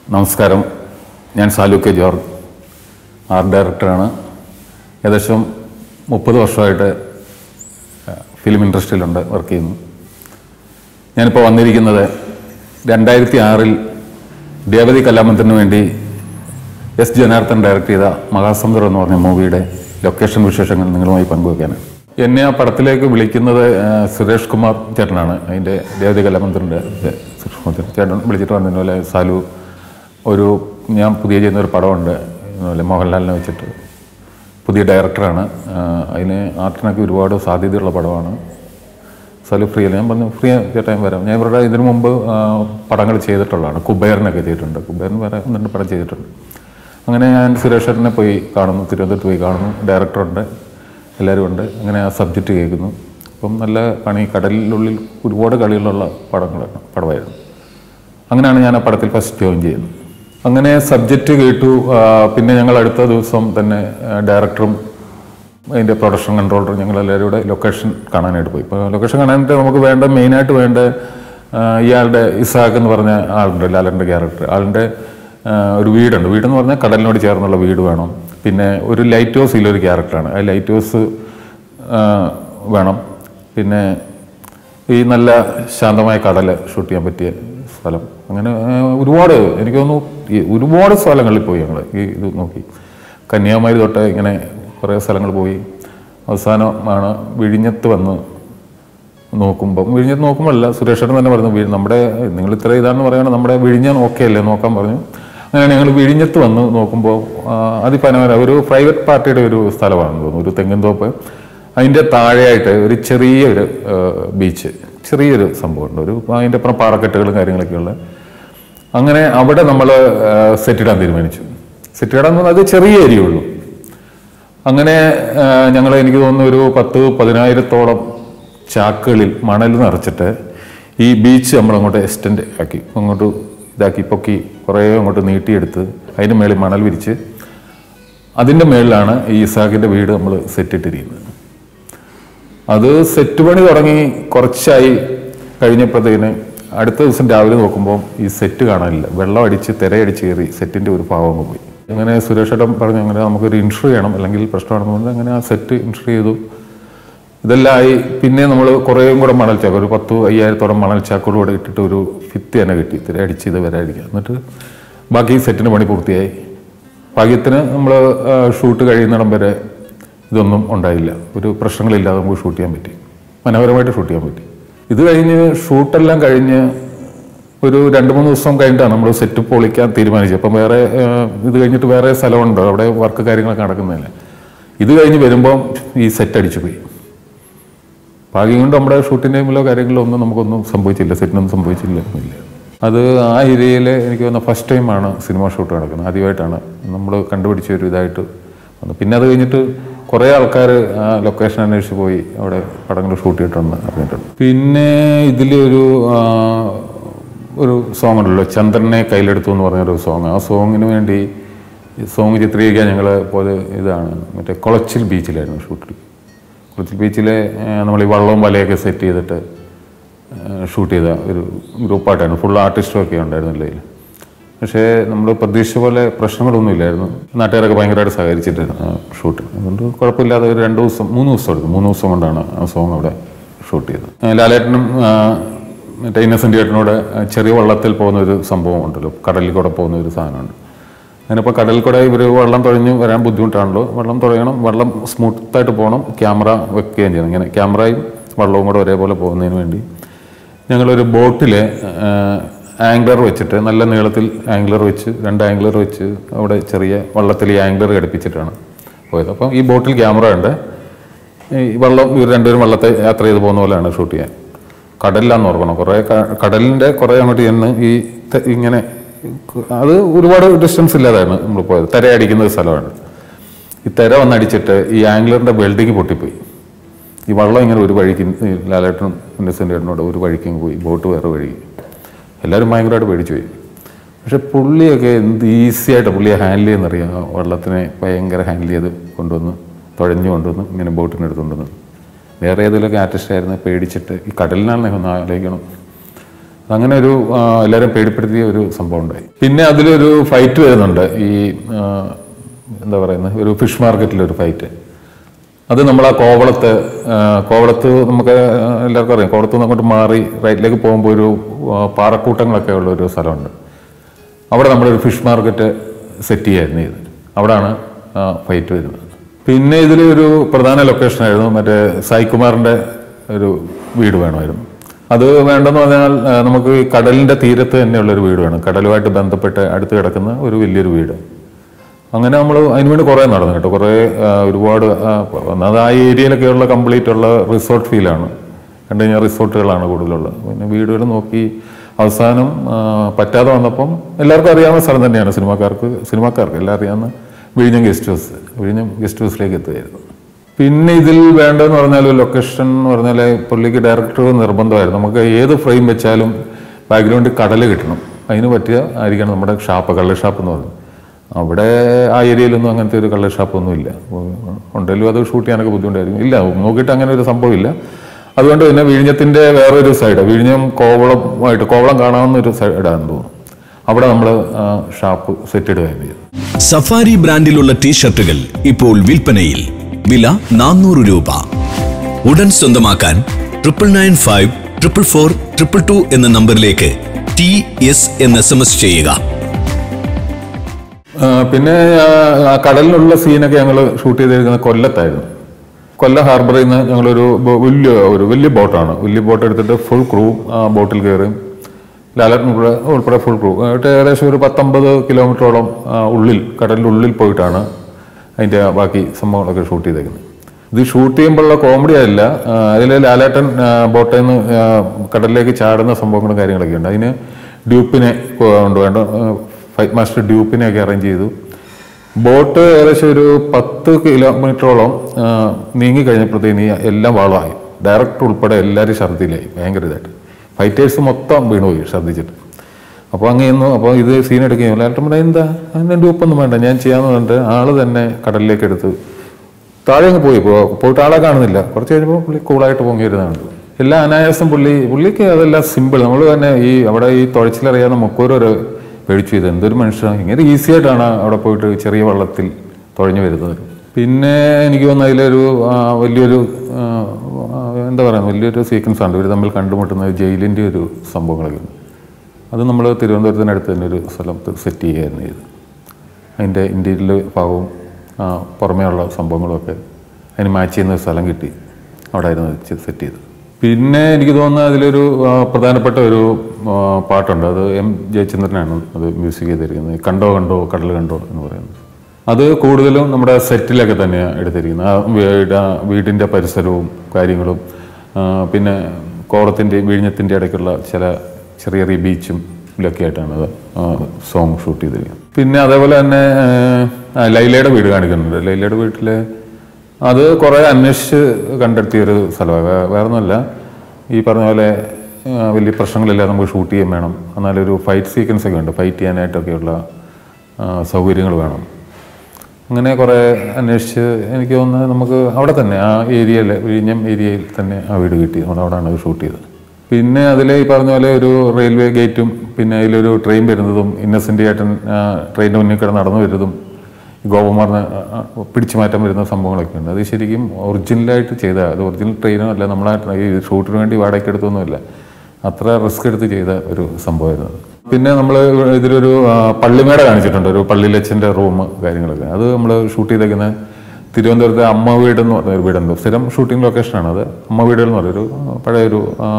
നമസ്കാരം ഞാൻ Salu K George art ഡയറക്ടറാണ് ഏകദേശം മുപ്പത് വർഷമായിട്ട് ഫിലിം ഇൻഡസ്ട്രിയിലുണ്ട് വർക്ക് ചെയ്യുന്നു ഞാനിപ്പോൾ വന്നിരിക്കുന്നത് രണ്ടായിരത്തി ആറിൽ ദേവതി കലാമന്ദിന് വേണ്ടി എസ് ജനാർദ്ദൻ ഡയറക്റ്റ് ചെയ്ത മഹാസമുദ്രം എന്ന് പറഞ്ഞ മൂവിയുടെ ലൊക്കേഷൻ വിശേഷങ്ങൾ നിങ്ങളുമായി പങ്കുവയ്ക്കാനാണ് എന്നെ ആ പടത്തിലേക്ക് വിളിക്കുന്നത് ആ, സുരേഷ് കുമാർ ചേട്ടനാണ് അതിൻ്റെ ദേവതി കലാമന്ദിറിൻ്റെ സുരേഷ് കുമാർ ചേട്ടൻ. ചേട്ടൻ വിളിച്ചിട്ട് പറഞ്ഞു പോലെ സാലു ഒരു ഞാൻ പുതിയ ചെയ്യുന്ന ഒരു പടമുണ്ട് ഇതുപോലെ മോഹൻലാലിനെ വെച്ചിട്ട് പുതിയ ഡയറക്ടറാണ് ആ, അതിന് ആർട്ടിനൊക്കെ ഒരുപാട് സാധ്യതയുള്ള പടമാണ് സാലു ഫ്രീ അല്ല ഞാൻ പറഞ്ഞു ഫ്രീ ചേട്ടാ ഞാൻ വരാം ഞാൻ ഇവരുടെ ഇതിനു മുമ്പ് ആ, പടങ്ങൾ ചെയ്തിട്ടുള്ളതാണ് കുബേറിനൊക്കെ ചെയ്തിട്ടുണ്ട് കുബേറിന് വേറെ ഒന്ന് രണ്ട് പടം ചെയ്തിട്ടുണ്ട് അങ്ങനെ ഞാൻ സുരേഷേട്ടനെ പോയി കാണുന്നു തിരുവനന്തപുരത്ത് പോയി കാണുന്നു ഡയറക്ടറുണ്ട് എല്ലാവരും ഉണ്ട് അങ്ങനെ ആ സബ്ജക്റ്റ് കേൾക്കുന്നു അപ്പം നല്ല പണി കടലിനുള്ളിൽ ഒരുപാട് കളികളുള്ള പടങ്ങളാണ് പടമായിരുന്നു അങ്ങനെയാണ് ഞാൻ ആ പടത്തിൽ ഫസ്റ്റ് ജോയിൻ ചെയ്യുന്നത് അങ്ങനെ സബ്ജക്റ്റ് കേട്ടു ആ, പിന്നെ ഞങ്ങൾ അടുത്ത ദിവസം തന്നെ ആ, ഡയറക്ടറും അതിൻ്റെ പ്രൊഡക്ഷൻ കൺട്രോളറും ഞങ്ങൾ എല്ലാവരും കൂടെ ലൊക്കേഷൻ കാണാനായിട്ട് പോയി ഇപ്പോൾ ലൊക്കേഷൻ കാണാനായിട്ട് നമുക്ക് വേണ്ട മെയിനായിട്ട് വേണ്ട ആ, ഇയാളുടെ ഇസാഖ് എന്ന് പറഞ്ഞ ആളുണ്ട് ലാലൻ്റെ ക്യാരക്ടർ ആളുടെ ആ, ഒരു വീടുണ്ട് വീടെന്ന് പറഞ്ഞാൽ കടലിനോട് ചേർന്നുള്ള വീട് വേണം പിന്നെ ഒരു ലൈറ്റ് ഹൗസിലൊരു ക്യാരക്ടറാണ് ആ ലൈറ്റ് ഹൗസ് വേണം പിന്നെ ഈ നല്ല ശാന്തമായ കടൽ ഷൂട്ട് ചെയ്യാൻ പറ്റിയ സ്ഥലം അങ്ങനെ ആ, ഒരുപാട് എനിക്ക് തോന്നുന്നു ഈ ഒരുപാട് സ്ഥലങ്ങളിൽ പോയി ഞങ്ങൾ ഈ ഇത് നോക്കി കന്യാകുമാരി തൊട്ട് ഇങ്ങനെ കുറേ സ്ഥലങ്ങൾ പോയി അവസാനമാണ് വിഴിഞ്ഞത്ത് വന്ന് നോക്കുമ്പം വിഴിഞ്ഞത്ത് നോക്കുമ്പോഴല്ല സുരേഷേട്ടൻ തന്നെ പറഞ്ഞു "വി- നമ്മുടെ നിങ്ങൾ ഇത്ര ഇതാണെന്ന് പറയുകയാണ് നമ്മുടെ വിഴിഞ്ഞാൻ ഓക്കെ അല്ലേ നോക്കാൻ പറഞ്ഞു അങ്ങനെ ഞങ്ങൾ വിഴിഞ്ഞത്ത് വന്ന് നോക്കുമ്പോൾ അതിപനോര ഒരു പ്രൈവറ്റ് പാർട്ടിയുടെ ഒരു സ്ഥലമാണെന്ന് തോന്നുന്നു ഒരു തെങ്ങിൻതോപ്പ് അതിൻ്റെ താഴെയായിട്ട് ഒരു ചെറിയൊരു ബീച്ച് ചെറിയൊരു സംഭവമുണ്ട് ഒരു അതിൻ്റെ അപ്പുറം പാറക്കെട്ടുകളും കാര്യങ്ങളൊക്കെ ഉള്ള അങ്ങനെ അവിടെ നമ്മൾ സെറ്റ് ഇടാൻ തീരുമാനിച്ചു സെറ്റ് ഇടാൻ എന്ന് പറഞ്ഞാൽ അത് ചെറിയ ഏരിയ ഉള്ളൂ അങ്ങനെ ഞങ്ങൾ എനിക്ക് തോന്നുന്നു ഒരു പത്ത് പതിനായിരത്തോളം ചാക്കുകളിൽ മണൽ നിറച്ചിട്ട് ഈ ബീച്ച് നമ്മൾ അങ്ങോട്ട് എക്സ്റ്റെൻഡ് ആക്കി അങ്ങോട്ട് ഇതാക്കി പൊക്കി കുറേ അങ്ങോട്ട് നീട്ടിയെടുത്ത് അതിൻ്റെ മേളിൽ മണൽ വിരിച്ച് അതിൻ്റെ മേളിലാണ് ഈ ഇസാഖിൻ്റെ വീട് നമ്മൾ സെറ്റിട്ടിരിക്കുന്നത് അത് സെറ്റ് പണി തുടങ്ങി കുറച്ചായി കഴിഞ്ഞപ്പോഴത്തേന് അടുത്ത ദിവസം രാവിലെ നോക്കുമ്പോൾ ഈ സെറ്റ് കാണാനില്ല വെള്ളം അടിച്ച് തിരയടിച്ച് കയറി സെറ്റിൻ്റെ ഒരു ഭാഗം അങ്ങ് പോയി അങ്ങനെ സുരേഷ് ഏട്ടൻ പറഞ്ഞു അങ്ങനെ നമുക്കൊരു ഇൻഷുർ ചെയ്യണം അല്ലെങ്കിൽ പ്രശ്നമാണെന്ന് പറഞ്ഞ് അങ്ങനെ ആ സെറ്റ് ഇൻഷുർ ചെയ്തു ഇതെല്ലാം ആയി പിന്നെ നമ്മൾ കുറേയും കൂടെ മണൽ ചാക്ക് ഒരു പത്ത് അയ്യായിരത്തോളം മണൽ ചാക്കുകളും കൂടെ ഇട്ടിട്ട് ഒരു ഭിത്തി തന്നെ കിട്ടി തിരയടിച്ച് ഇത് വരാതിരിക്കുക എന്നിട്ട് ബാക്കി സെറ്റിന് പണി പൂർത്തിയായി ഭാഗ്യത്തിന് നമ്മൾ ഷൂട്ട് കഴിയുന്നിടം വരെ ഇതൊന്നും ഉണ്ടായില്ല ഒരു പ്രശ്നങ്ങളില്ലാതെ നമുക്ക് ഷൂട്ട് ചെയ്യാൻ പറ്റി മനോഹരമായിട്ട് ഷൂട്ട് ചെയ്യാൻ പറ്റി ഇത് കഴിഞ്ഞ് ഷൂട്ടെല്ലാം കഴിഞ്ഞ് ഒരു രണ്ട് മൂന്ന് ദിവസം കഴിഞ്ഞിട്ടാണ് നമ്മൾ സെറ്റ് പൊളിക്കാൻ തീരുമാനിച്ചത് അപ്പം വേറെ ആ, ഇത് കഴിഞ്ഞിട്ട് വേറെ സ്ഥലമുണ്ടോ അവിടെ വർക്ക് കാര്യങ്ങളൊക്കെ നടക്കുന്നതല്ലേ ഇത് കഴിഞ്ഞ് വരുമ്പം ഈ സെറ്റ് അടിച്ചു പോയി ഭാഗ്യം കൊണ്ട് നമ്മുടെ ഷൂട്ടിംഗ് ടൈമിലോ കാര്യങ്ങളിലോ ഒന്നും നമുക്കൊന്നും സംഭവിച്ചില്ല സെറ്റിനൊന്നും സംഭവിച്ചില്ല ഇല്ല അത് ആ ഏരിയയിൽ എനിക്ക് തോന്നുന്ന ഫസ്റ്റ് ടൈമാണ് സിനിമ ഷൂട്ട് നടക്കുന്നത് ആദ്യമായിട്ടാണ് നമ്മൾ കണ്ടുപിടിച്ച ഒരു ഇതായിട്ട് വന്നത് പിന്നെ അത് കഴിഞ്ഞിട്ട് കുറേ ആൾക്കാർ ആ ലൊക്കേഷൻ അന്വേഷിച്ച് പോയി അവിടെ പടങ്ങൾ ഷൂട്ട് ചെയ്തിട്ടുണ്ട് അറിഞ്ഞിട്ടുണ്ട് പിന്നെ ഇതിലൊരു ആ, ഒരു സോങ് ഉണ്ടല്ലോ ചന്ദ്രനെ കയ്യിലെടുത്തു എന്ന് പറഞ്ഞൊരു സോങ് ആ സോങ്ങിന് വേണ്ടി സോങ് ചിത്രീകരിക്കാൻ ഞങ്ങൾ പോയത് ഇതാണ് മറ്റേ കുളച്ചിൽ ബീച്ചിലായിരുന്നു ഷൂട്ട് കുളച്ചിൽ ബീച്ചിലെ നമ്മൾ ഈ വള്ളവും വലയൊക്കെ സെറ്റ് ചെയ്തിട്ട് ഷൂട്ട് ചെയ്ത ഒരു ഗ്രൂപ്പായിട്ടാണ് ഫുൾ ആർട്ടിസ്റ്റും ഒക്കെ ഉണ്ടായിരുന്നില്ല ഇതിൽ പക്ഷേ നമ്മൾ പ്രതീക്ഷിച്ച പോലെ പ്രശ്നങ്ങളൊന്നും ഇല്ലായിരുന്നു നാട്ടുകാരൊക്കെ ഭയങ്കരമായിട്ട് സഹകരിച്ചിട്ടായിരുന്നു ആ ഷൂട്ട് അതുകൊണ്ട് കുഴപ്പമില്ലാതെ ഒരു രണ്ട് ദിവസം മൂന്ന് ദിവസം എടുത്തു മൂന്ന് ദിവസം കൊണ്ടാണ് ആ സോങ് അവിടെ ഷൂട്ട് ചെയ്തത് ആ, ലാലേട്ടനും ആ, മറ്റേ ഇന്നസെൻ്റ് ചേട്ടനോട് ചെറിയ വള്ളത്തിൽ പോകുന്ന ഒരു സംഭവം ഉണ്ടല്ലോ കടലിൽ കൂടെ പോകുന്ന ഒരു സാധനമുണ്ട് അങ്ങനെ ഇപ്പോൾ കടലിൽ കൂടെ ഇവർ വെള്ളം തുഴഞ്ഞ് വരാൻ ബുദ്ധിമുട്ടാണല്ലോ വെള്ളം തുഴയണം വെള്ളം സ്മൂത്തായിട്ട് പോകണം ക്യാമറ വെക്കുകയും ചെയ്യണം ഇങ്ങനെ ക്യാമറയും വെള്ളവും കൂടെ ഒരേപോലെ പോകുന്നതിന് വേണ്ടി ഞങ്ങളൊരു ബോട്ടിൽ ആംഗ്ലർ വെച്ചിട്ട് നല്ല നീളത്തിൽ ആംഗ്ലർ വെച്ച് രണ്ട് ആംഗ്ലർ വെച്ച് അവിടെ ചെറിയ വള്ളത്തിൽ ഈ ആംഗ്ലർ ഘടിപ്പിച്ചിട്ടാണ് പോയത് അപ്പം ഈ ബോട്ടിൽ ക്യാമറ ഉണ്ട് ഈ വെള്ളം ഇവർ രണ്ടുപേരും വെള്ളത്തെ യാത്ര ചെയ്ത് പോകുന്ന പോലെയാണ് ഷൂട്ട് ചെയ്യാൻ കടലിലാന്ന് ഓർക്കണം കുറേ ക- കടലിൻ്റെ കുറേ അങ്ങോട്ട് ചെന്ന് ഈ ത- ഇങ്ങനെ അത് ഒരുപാട് ഡിസ്റ്റൻസ് ഇല്ലാതാണ് നമ്മൾ പോയത് തിരയടിക്കുന്ന ഒരു സ്ഥലമാണ് ഈ തിര വന്നടിച്ചിട്ട് ഈ ആംഗ്ലറിൻ്റെ വെൽഡിങ് പൊട്ടിപ്പോയി ഈ വള്ളം ഇങ്ങനെ ഒരു വഴിക്ക് ഈ ലാലേട്ടനും ഇന്നസെൻ്റ് ചേട്ടനോട് ഒരു വഴിക്ക് അങ്ങ് പോയി ബോട്ട് വേറെ വഴി എല്ലാവരും ഭയങ്കരമായിട്ട് പേടിച്ചു പോയി പക്ഷെ പുള്ളിയൊക്കെ എന്ത് ഈസി ആയിട്ട് പുള്ളിയെ ഹാൻഡിൽ ചെയ്യുന്നറിയാം ആ വള്ളത്തിനെ ഭയങ്കര ഹാൻഡിൽ ചെയ്ത് കൊണ്ടുവന്ന് തുഴഞ്ഞു കൊണ്ടുവന്ന് ഇങ്ങനെ ബോട്ടിന് എടുത്തുകൊണ്ടുവന്ന് വേറെ ഏതെങ്കിലുമൊക്കെ ആർട്ടിസ്റ്റ് ആയിരുന്നു പേടിച്ചിട്ട് ഈ കടലിനാണ് ഒന്ന് ആലോചിക്കണം അങ്ങനെ ഒരു ആ, എല്ലാവരും പേടിപ്പെടുത്തിയ ഒരു സംഭവം ഉണ്ടായി പിന്നെ അതിലൊരു ഫൈറ്റ് വരുന്നുണ്ട് ഈ ആ, എന്താ പറയുന്നത് ഒരു ഫിഷ് മാർക്കറ്റിലൊരു ഫൈറ്റ് അത് നമ്മൾ ആ കോവളത്ത് ആ, കോവളത്ത് നമുക്ക് എല്ലാവർക്കും അറിയാം കോവളത്ത് നിന്ന് അങ്ങോട്ട് മാറി റൈറ്റിലേക്ക് പോകുമ്പോൾ ഒരു ആ, പാറക്കൂട്ടങ്ങളൊക്കെ ഉള്ള ഒരു സ്ഥലമുണ്ട് അവിടെ നമ്മളൊരു ഫിഷ് മാർക്കറ്റ് സെറ്റ് ചെയ്യായിരുന്നു ഇത് അവിടാണ് ഫൈറ്റ് വരുന്നത് പിന്നെ ഇതിൽ ഒരു പ്രധാന ലൊക്കേഷനായിരുന്നു മറ്റേ സായികുമാറിൻ്റെ ഒരു വീട് വേണമായിരുന്നു അത് വേണ്ടെന്ന് പറഞ്ഞാൽ ആ, നമുക്ക് ഈ കടലിൻ്റെ തീരത്ത് തന്നെയുള്ള ഒരു വീട് വേണം കടലുമായിട്ട് ബന്ധപ്പെട്ട് അടുത്ത് കിടക്കുന്ന ഒരു വലിയൊരു വീട് അങ്ങനെ നമ്മൾ അതിനുവേണ്ടി കുറേ നടന്നു കേട്ടോ കുറേ ആ, ഒരുപാട് ആ, ഒന്നാമത് ആ ഏരിയയിലൊക്കെയുള്ള കംപ്ലീറ്റ് ഉള്ള റിസോർട്ട് ഫീലാണ് കണ്ടു കഴിഞ്ഞാൽ റിസോർട്ടുകളാണ് കൂടുതലുള്ളത് പിന്നെ വീടുകൾ നോക്കി അവസാനം ആ, പറ്റാതെ വന്നപ്പം എല്ലാവർക്കും അറിയാവുന്ന സ്ഥലം തന്നെയാണ് സിനിമാക്കാർക്ക് സിനിമാക്കാർക്ക് എല്ലാം അറിയാവുന്ന വിഴിഞ്ഞം ഗസ്റ്റ് ഹൗസ് വിഴിഞ്ഞം ഗസ്റ്റ് ഹൗസിലേക്ക് എത്തുകയായിരുന്നു പിന്നെ ഇതിൽ വേണ്ടതെന്ന് പറഞ്ഞാൽ ലൊക്കേഷൻ എന്ന് പറഞ്ഞാൽ പുള്ളിക്ക് ഡയറക്ടർ നിർബന്ധമായിരുന്നു നമുക്ക് ഏത് ഫ്രെയിം വെച്ചാലും ബാക്ക്ഗ്രൗണ്ടിൽ കടൽ കിട്ടണം അതിന് പറ്റിയ ആയിരിക്കണം നമ്മുടെ ഷാപ്പ് കള്ള് ഷാപ്പ് എന്ന് പറയുന്നത് അവിടെ ആ ഏരിയയിലൊന്നും അങ്ങനത്തെ ഒരു കള്ള് ഷാപ്പൊന്നും ഇല്ല ഉണ്ടെങ്കിലും അത് ഷൂട്ട് ചെയ്യാനൊക്കെ ബുദ്ധിമുട്ടായിരിക്കും ഇല്ല നോക്കിയിട്ട് അങ്ങനെ ഒരു സംഭവം ഇല്ല അതുകൊണ്ട് പിന്നെ വിഴിഞ്ഞത്തിന്റെ വേറൊരു സൈഡ് വിഴിഞ്ഞം കോവളമായിട്ട് കോവളം കാണാവുന്ന ഒരു സൈഡാണെന്ന് തോന്നുന്നു അവിടെ നമ്മൾ ഷാപ്പ് സെറ്റ് ഇടുകയും ചെയ്തു സഫാരി ബ്രാൻഡിലുള്ള ടീഷർട്ടുകൾ ഇപ്പോൾ വിൽപ്പനയിൽ വില നാനൂറ് രൂപ ഉടൻ സ്വന്തമാക്കാൻ triple nine five triple four triple two എന്ന നമ്പറിലേക്ക് ടി എസ് എന്ന് എസ് എം എസ് ചെയ്യുക ആ, പിന്നെ ആ, ആ കടലിലുള്ള സീനൊക്കെ ഞങ്ങൾ ഷൂട്ട് ചെയ്തിരിക്കുന്നത് കൊല്ലത്തായിരുന്നു കൊല്ലം ഹാർബറിൽ നിന്ന് ഞങ്ങളൊരു ബോ- വലിയ ഒരു വലിയ ബോട്ടാണ് വലിയ ബോട്ട് എടുത്തിട്ട് ഫുൾ ക്രൂ ആ ബോട്ടിൽ കയറി ലാലട്ടൻ ഉൾപ്പെടെ ഉൾപ്പെടെ ഫുൾ ക്രൂ എന്നിട്ട് ഏകദേശം ഒരു പത്തൊമ്പത് കിലോമീറ്ററോളം ആ, ഉള്ളിൽ കടലിൻ്റെ ഉള്ളിൽ പോയിട്ടാണ് അതിൻ്റെ ബാക്കി സംഭവങ്ങളൊക്കെ ഷൂട്ട് ചെയ്തേക്കുന്നത് ഇത് ഷൂട്ട് ചെയ്യുമ്പോഴുള്ള കോമഡി അല്ല അതിൽ ലാലേട്ടൻ ആ, ബോട്ടിൽ നിന്ന് ആ, കടലിലേക്ക് ചാടുന്ന സംഭവങ്ങളും കാര്യങ്ങളൊക്കെ ഉണ്ട് അതിന് ഡ്യൂപ്പിനെ കൊണ്ടുവേണ്ട ഫൈറ്റ് മാസ്റ്റർ ഡ്യൂപ്പിനെയൊക്കെ അറേഞ്ച് ചെയ്തു ബോട്ട് ഏകദേശം ഒരു പത്ത് കിലോമീറ്ററോളം ആ, നീങ്ങി കഴിഞ്ഞപ്പോഴത്തേന് എല്ലാം വളമായി ഡയറക്ടർ ഉൾപ്പെടെ എല്ലാവരും ഛർദിയിലായി ഭയങ്കര ഇതായിട്ട് ഫൈറ്റേഴ്സ് മൊത്തം വീണുപോയി ഛർദ്ദിച്ചിട്ട് അപ്പോൾ അങ്ങനെയൊന്നും അപ്പോൾ ഇത് സീൻ എടുക്കുകയും ലാലട്ടൻ പറഞ്ഞാൽ എന്താ അതിൻ്റെ ഡ്യൂപ്പൊന്നും വേണ്ട ഞാൻ ചെയ്യാമെന്ന് പറഞ്ഞിട്ട് ആള് തന്നെ കടലിലേക്ക് എടുത്ത് താഴെ അങ്ങ് പോയി പോ- പോയിട്ട് ആളെ കാണുന്നില്ല കുറച്ച് കഴിഞ്ഞപ്പോൾ പുള്ളി കൂളായിട്ട് പൊങ്ങി വരുന്നതാണ് എല്ലാ അനായാസം പുള്ളി പുള്ളിക്ക് അതെല്ലാം സിമ്പിൾ നമ്മൾ തന്നെ ഈ അവിടെ ഈ തുഴച്ചിലറിയാവുന്ന മുക്കൂരൊരു പേടിച്ചു ഇത് എന്തൊരു മനുഷ്യനാണ് ഇങ്ങനെ ഈസി ആയിട്ടാണ് അവിടെ പോയിട്ട് ചെറിയ വള്ളത്തിൽ തുഴഞ്ഞു വരുന്നത് പിന്നെ എനിക്ക് തോന്നുന്നു അതിലൊരു ആ, വലിയൊരു ആ, ആ, എന്താ പറയുക വലിയൊരു സീക്വൻസ് ആണ് ഇവർ തമ്മിൽ കണ്ടുമുട്ടുന്ന ജയിലിൻ്റെ ഒരു സംഭവങ്ങളൊക്കെ ഉണ്ട് അത് നമ്മൾ തിരുവനന്തപുരത്തിനടുത്ത് തന്നെ ഒരു സ്ഥലത്ത് സെറ്റ് ചെയ്യുകയായിരുന്നു ചെയ്ത് അതിൻ്റെ ഇൻറ്റീരിയൽ ഭാഗവും ആ, പുറമേയുള്ള സംഭവങ്ങളുമൊക്കെ അതിന് മാച്ച് ചെയ്യുന്ന ഒരു സ്ഥലം കിട്ടി അവിടെ ആയിരുന്നു സെറ്റ് ചെയ്തത് പിന്നെ എനിക്ക് തോന്നുന്നത് അതിലൊരു ആ, പ്രധാനപ്പെട്ട ഒരു ആ, പാട്ടുണ്ട് അത് എം ജയചന്ദ്രനാണ് അത് മ്യൂസിക് ചെയ്തിരിക്കുന്നത് കണ്ടോ കണ്ടോ കടൽ കണ്ടോ എന്ന് പറയുന്നത് അത് കൂടുതലും നമ്മുടെ സെറ്റിലൊക്കെ തന്നെയാണ് എടുത്തിരിക്കുന്നത് ആ വീട് ആ വീടിൻ്റെ പരിസരവും കാര്യങ്ങളും ആ, പിന്നെ കോളത്തിൻ്റെ വിഴിഞ്ഞത്തിൻ്റെ ഇടയ്ക്കുള്ള ചില ചെറിയ ചെറിയ ബീച്ചും ഇതിലൊക്കെ ആയിട്ടാണ് അത് സോങ് ഷൂട്ട് ചെയ്തിരിക്കുന്നത് പിന്നെ അതേപോലെ തന്നെ ആ, ലൈലയുടെ വീട് കാണിക്കുന്നുണ്ട് ലൈലയുടെ വീട്ടിൽ അത് കുറേ അന്വേഷിച്ച് കണ്ടെത്തിയ ഒരു സ്ഥലമാണ് വേ- വേറെ ഒന്നുമല്ല ഈ പറഞ്ഞ പോലെ ആ, വലിയ പ്രശ്നങ്ങളില്ലാതെ നമുക്ക് ഷൂട്ട് ചെയ്യാൻ വേണം എന്നാലൊരു ഫൈറ്റ് സീക്വൻസ് ഒക്കെ ഉണ്ട് ഫൈറ്റ് ചെയ്യാനായിട്ടൊക്കെയുള്ള സൗകര്യങ്ങൾ വേണം അങ്ങനെ കുറേ അന്വേഷിച്ച് എനിക്ക് തോന്നുന്നത് നമുക്ക് അവിടെ തന്നെ ആ ഏരിയയിൽ വിഴിഞ്ഞം ഏരിയയിൽ തന്നെ ആ വീട് കിട്ടി നമ്മൾ അവിടെയാണ് അത് ഷൂട്ട് ചെയ്തത് പിന്നെ അതിൽ ഈ പറഞ്ഞ പോലെ ഒരു റെയിൽവേ ഗേറ്റും പിന്നെ അതിലൊരു ട്രെയിൻ വരുന്നതും ഇന്നസെൻ്റ് ചേട്ടൻ ട്രെയിനിൻ്റെ മുന്നിൽ കിടന്ന് നടന്നു വരുന്നതും ഗോപകുമാറിന് പിടിച്ചു മാറ്റാൻ വരുന്ന സംഭവങ്ങളൊക്കെ ഉണ്ട് അത് ശരിക്കും ഒറിജിനലായിട്ട് ചെയ്ത അത് ഒറിജിനൽ ട്രെയിനോ അല്ല നമ്മളാ ഈ ഷൂട്ടിന് വേണ്ടി വാടകയ്ക്ക് എടുത്തൊന്നുമില്ല അത്ര റിസ്ക് എടുത്ത് ചെയ്ത ഒരു സംഭവമായിരുന്നു അത്. പിന്നെ നമ്മൾ ഇതിലൊരു ആ, പള്ളിമേട കാണിച്ചിട്ടുണ്ട് ഒരു പള്ളിയിലച്ഛൻ്റെ റൂം കാര്യങ്ങളൊക്കെ അത് നമ്മൾ ഷൂട്ട് ചെയ്തേക്കുന്ന തിരുവനന്തപുരത്തെ അമ്മ വീട് എന്ന് പറഞ്ഞ ഒരു വീടുണ്ട് സ്ഥിരം ഷൂട്ടിംഗ് ലൊക്കേഷനാണ് അത് അമ്മ വീട് എന്ന് പറയുന്ന ഒരു പഴയൊരു ആ,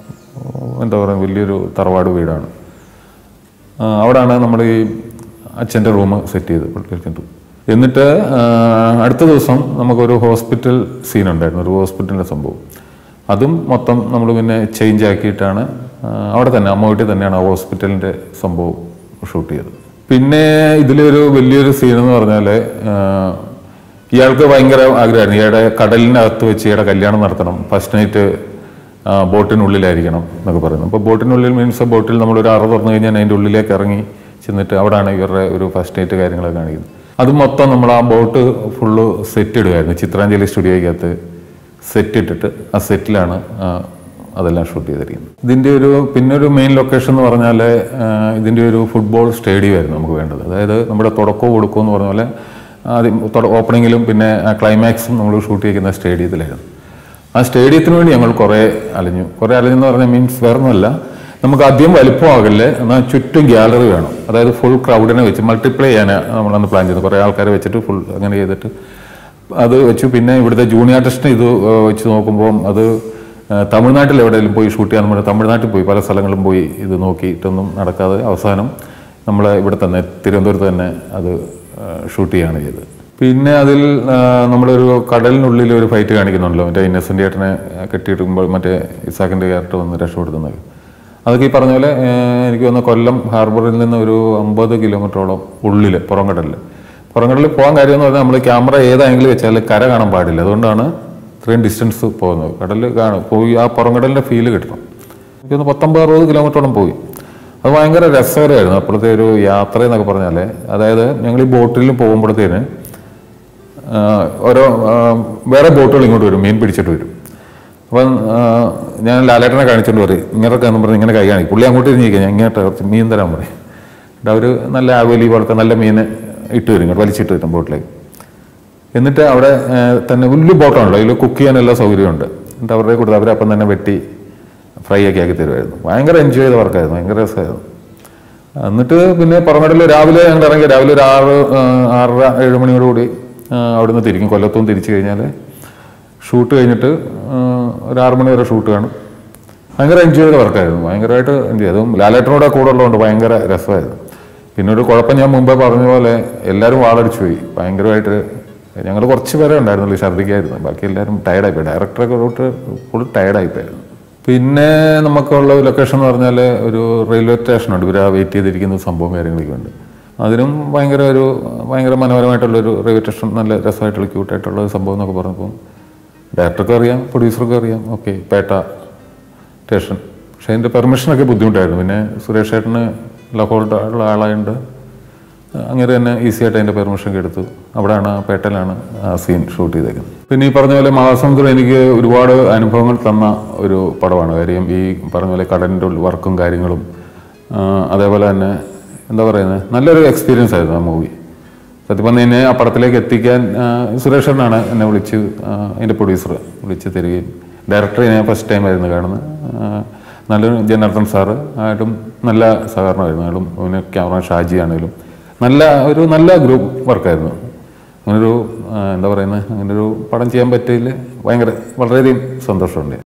എന്താ പറയുക വലിയൊരു തറവാട് വീടാണ് ആ, അവിടാണ് നമ്മൾ ഈ അച്ഛൻ്റെ റൂം സെറ്റ് ചെയ്ത് പള്ളിയച്ഛൻ്റെ റൂം എന്നിട്ട് ആ, അടുത്ത ദിവസം നമുക്കൊരു ഹോസ്പിറ്റൽ സീൻ ഉണ്ടായിരുന്നു ഒരു ഹോസ്പിറ്റലിൻ്റെ സംഭവം അതും മൊത്തം നമ്മൾ പിന്നെ ചേഞ്ച് ആക്കിയിട്ടാണ് ആ, അവിടെ തന്നെ അമ്മ വീട്ടിൽ തന്നെയാണ് ആ ഹോസ്പിറ്റലിൻ്റെ സംഭവം ഷൂട്ട് ചെയ്തത് പിന്നെ ഇതിലൊരു വലിയൊരു സീൻ എന്ന് പറഞ്ഞാൽ ഇയാൾക്ക് ഭയങ്കര ആഗ്രഹമായിരുന്നു ഇയാളുടെ കടലിനകത്ത് വെച്ച് ഇയാളുടെ കല്യാണം നടത്തണം ഫസ്റ്റ് നൈറ്റ് ബോട്ടിനുള്ളിലായിരിക്കണം എന്നൊക്കെ പറയുന്നു അപ്പോൾ ബോട്ടിനുള്ളിൽ മീൻസ് ബോട്ടിൽ നമ്മൾ ഒരു അറ തുറന്നു കഴിഞ്ഞാൽ അതിൻ്റെ ഉള്ളിലേക്ക് ഇറങ്ങി ചെന്നിട്ട് അവിടെയാണ് ഇവരുടെ ഒരു ഫസ്റ്റ് നൈറ്റ് കാര്യങ്ങളൊക്കെ കാണിക്കുന്നത് അത് മൊത്തം നമ്മൾ ആ ബോട്ട് ഫുള്ള് സെറ്റ് ഇടുകയായിരുന്നു ചിത്രാഞ്ജലി സ്റ്റുഡിയോയ്ക്കകത്ത് സെറ്റ് ഇട്ടിട്ട് ആ സെറ്റിലാണ് ആ, അതെല്ലാം ഷൂട്ട് ചെയ്തിരിക്കുന്നത് ഇതിൻ്റെ ഒരു പിന്നെ ഒരു മെയിൻ ലൊക്കേഷൻ എന്ന് പറഞ്ഞാൽ ഇതിൻ്റെ ഒരു ഫുട്ബോൾ സ്റ്റേഡിയമായിരുന്നു നമുക്ക് വേണ്ടത് അതായത് നമ്മുടെ തുടക്കവും ഒടുക്കവും എന്ന് പറഞ്ഞ പോലെ ആദ്യം ഓപ്പണിങ്ങിലും പിന്നെ ക്ലൈമാക്സും നമ്മൾ ഷൂട്ട് ചെയ്യുന്ന സ്റ്റേഡിയത്തിലായിരുന്നു ആ സ്റ്റേഡിയത്തിന് വേണ്ടി ഞങ്ങൾ കുറേ അലഞ്ഞു കുറേ അലഞ്ഞെന്ന് പറഞ്ഞാൽ മീൻസ് വേറൊന്നുമല്ല നമുക്ക് അധികം വലിപ്പമാകില്ലേ എന്നാൽ ചുറ്റും ഗ്യാലറി വേണം അതായത് ഫുൾ ക്രൗഡിനെ വെച്ച് മൾട്ടിപ്ലൈ ചെയ്യാൻ നമ്മളന്ന് പ്ലാൻ ചെയ്തു കുറേ ആൾക്കാരെ വെച്ചിട്ട് ഫുൾ അങ്ങനെ ചെയ്തിട്ട് അത് വെച്ചു പിന്നെ ഇവിടുത്തെ ജൂനിയർ ആർട്ടിസ്റ്റിനെ ഇത് ഏഹ്, വെച്ച് നോക്കുമ്പോൾ അത് ഏഹ്, തമിഴ്നാട്ടിൽ എവിടെയെങ്കിലും പോയി ഷൂട്ട് ചെയ്യാൻ നമ്മൾ തമിഴ്നാട്ടിൽ പോയി പല സ്ഥലങ്ങളിലും പോയി ഇത് നോക്കിയിട്ടൊന്നും നടക്കാതെ അവസാനം നമ്മൾ ഇവിടെ തന്നെ തിരുവനന്തപുരത്ത് തന്നെ അത് ഷൂട്ട് ചെയ്യുകയാണ് ചെയ്തത് പിന്നെ അതിൽ ആ, നമ്മളൊരു കടലിനുള്ളിൽ ഒരു ഫൈറ്റ് കാണിക്കുന്നുണ്ടല്ലോ മറ്റേ ഇന്നസെൻ്റ് ഏട്ടനെ കെട്ടിയിട്ടുമ്പോൾ മറ്റേ ഇസാക്കിൻ്റെ ക്യാരക്ടർ വന്ന് രക്ഷപ്പെടുത്തുന്നത് അതൊക്കെ ഈ പറഞ്ഞ പോലെ ഏ, എനിക്ക് തോന്നുന്നു കൊല്ലം ഹാർബറിൽ നിന്ന് ഒരു അമ്പത് കിലോമീറ്ററോളം ഉള്ളിൽ പുറംകടലിൽ പുറംകടലിൽ പോകാൻ കാര്യം എന്ന് പറഞ്ഞാൽ നമ്മൾ ക്യാമറ ഏത് ആംഗിൾ വെച്ചാൽ കര കാണാൻ പാടില്ല അതുകൊണ്ടാണ് ഇത്രയും ഡിസ്റ്റൻസ് പോകുന്നത് കടലിൽ കാണും പോയി ആ പുറംകടലിൻ്റെ ഫീല് കിട്ടണം എനിക്കൊന്ന് പത്തൊമ്പത് അറുപത് കിലോമീറ്ററോളം പോയി അത് ഭയങ്കര രസകരമായിരുന്നു അപ്പോഴത്തെ ഒരു യാത്ര എന്നൊക്കെ പറഞ്ഞാൽ അതായത് ഞങ്ങൾ ഈ ബോട്ടിൽ പോകുമ്പോഴത്തേന് ആഹ് ഓരോ ആഹ് വേറെ ബോട്ടുകൾ ഇങ്ങോട്ട് വരും മീൻ പിടിച്ചിട്ട് വരും അപ്പം ആഹ് ഞാൻ ലാലേട്ടനെ കാണിച്ചുകൊണ്ട് പറയും ഇങ്ങനൊക്കെ എന്ന് പറഞ്ഞ് ഇങ്ങനെ കൈ കാണിക്കും പുള്ളി അങ്ങോട്ട് ഇരിക്കും ഞാൻ ഇങ്ങോട്ട് കുറച്ച് മീൻ തരാൻ പറയും എന്നിട്ട് അവർ നല്ല ആവലി പോലത്തെ നല്ല മീൻ ഇട്ട് തരും ഇങ്ങോട്ട് വലിച്ചിട്ട് വരും ബോട്ടിലേക്ക് എന്നിട്ട് അവിടെ ആഹ് തന്നെ വലിയ ബോട്ടാണല്ലോ അതിൽ കുക്ക് ചെയ്യാൻ എല്ലാ സൗകര്യമുണ്ട് എന്നിട്ട് അവരുടെ കൊടുത്ത് അവരപ്പം തന്നെ വെട്ടി ഫ്രൈ ഒക്കെ ആക്കി തരുമായിരുന്നു ഭയങ്കര എൻജോയ് ചെയ്ത വർക്കായിരുന്നു ഭയങ്കര രസമായിരുന്നു എന്നിട്ട് പിന്നെ പുറമേടല് രാവിലെ ഞങ്ങൾ ഇറങ്ങി രാവിലെ ഒരു ആറ് ആ, ആറര ഏഴ് മണിയോട് കൂടി ആ, അവിടുന്ന് തിരിക്കും കൊല്ലത്തുനിന്ന് തിരിച്ചു കഴിഞ്ഞാൽ ഷൂട്ട് കഴിഞ്ഞിട്ട് ആ, ഒരു ആറ് മണി വരെ ഷൂട്ട് കാണും ഭയങ്കര എൻജോയ് ചെയ്ത വർക്കായിരുന്നു ഭയങ്കരമായിട്ട് എൻജോയ് ചെയ്തു അതും ലാലേട്ടനോടെ കൂടെ ഉള്ളതുകൊണ്ട് ഭയങ്കര രസമായിരുന്നു പിന്നെ ഒരു കുഴപ്പം ഞാൻ മുമ്പേ പറഞ്ഞ പോലെ എല്ലാവരും വാളടിച്ചു പോയി ഭയങ്കരമായിട്ട് ഞങ്ങൾ കുറച്ച് പേരെ ഉണ്ടായിരുന്നുള്ളൂ ഛർദ്ദിക്കായിരുന്നു ബാക്കി എല്ലാവരും ടയർഡായിപ്പോയി ഡയറക്ടറൊക്കെ തൊട്ട് ഫുൾ ടയർഡായിപ്പോയായിരുന്നു പിന്നെ നമുക്കുള്ള ലൊക്കേഷൻ എന്ന് പറഞ്ഞാൽ ഒരു റെയിൽവേ സ്റ്റേഷനുണ്ട് ഇവർ വെയിറ്റ് ചെയ്തിരിക്കുന്ന സംഭവം കാര്യങ്ങളൊക്കെ ഉണ്ട് അതിനും ഭയങ്കര ഒരു ഭയങ്കര മനോഹരമായിട്ടുള്ളൊരു റെയിൽവേ സ്റ്റേഷൻ നല്ല രസമായിട്ടുള്ള ക്യൂട്ടായിട്ടുള്ള ഒരു സംഭവം എന്നൊക്കെ പറഞ്ഞപ്പോൾ ഡയറക്ടർക്കും അറിയാം പ്രൊഡ്യൂസർക്കും അറിയാം ഓക്കെ പേട്ട സ്റ്റേഷൻ പക്ഷേ അതിൻ്റെ പെർമിഷനൊക്കെ ബുദ്ധിമുട്ടായിരുന്നു പിന്നെ സുരേഷ് ചേട്ടന് ലഹോൾഡ് ഉള്ള ആളായതുകൊണ്ട് അങ്ങനെ തന്നെ ഈസി ആയിട്ട് അതിൻ്റെ പെർമിഷൻ ഒക്കെ എടുത്തു അവിടെയാണ് ആ പേട്ടയിലാണ് ആ സീൻ ഷൂട്ട് ചെയ്തേക്കുന്നത് പിന്നെ ഈ പറഞ്ഞ പോലെ മഹാസമുദ്രം എനിക്ക് ഒരുപാട് അനുഭവങ്ങൾ തന്ന ഒരു പടമാണ് കാര്യം ഈ പറഞ്ഞ പോലെ കടലിൻ്റെ വർക്കും കാര്യങ്ങളും ആ, അതേപോലെ തന്നെ എന്താ പറയുന്നത് നല്ലൊരു എക്സ്പീരിയൻസ് ആയിരുന്നു ആ മൂവി സത്യം പറഞ്ഞാൽ എന്നെ ആ പടത്തിലേക്ക് എത്തിക്കാൻ ആ, സുരേഷ് ചേട്ടനാണ് എന്നെ വിളിച്ച് ആ, അതിൻ്റെ പ്രൊഡ്യൂസർ വിളിച്ച് തരികയും ഡയറക്ടറെ ഞാൻ ഫസ്റ്റ് ടൈം ആയിരുന്നു കാണുന്നത് ആ, നല്ലൊരു ജനാർദ്ദൻ സാറ് ആയിട്ടും നല്ല സഹകരണമായിരുന്നു അയാളും പിന്നെ ക്യാമറ ഷാജി ആണെങ്കിലും നല്ല ഒരു നല്ല ഗ്രൂപ്പ് വർക്കായിരുന്നു അങ്ങനൊരു ആ, എന്താ പറയുന്നത് അങ്ങനൊരു പടം ചെയ്യാൻ പറ്റിയതിൽ ഭയങ്കര വളരെയധികം സന്തോഷമുണ്ട്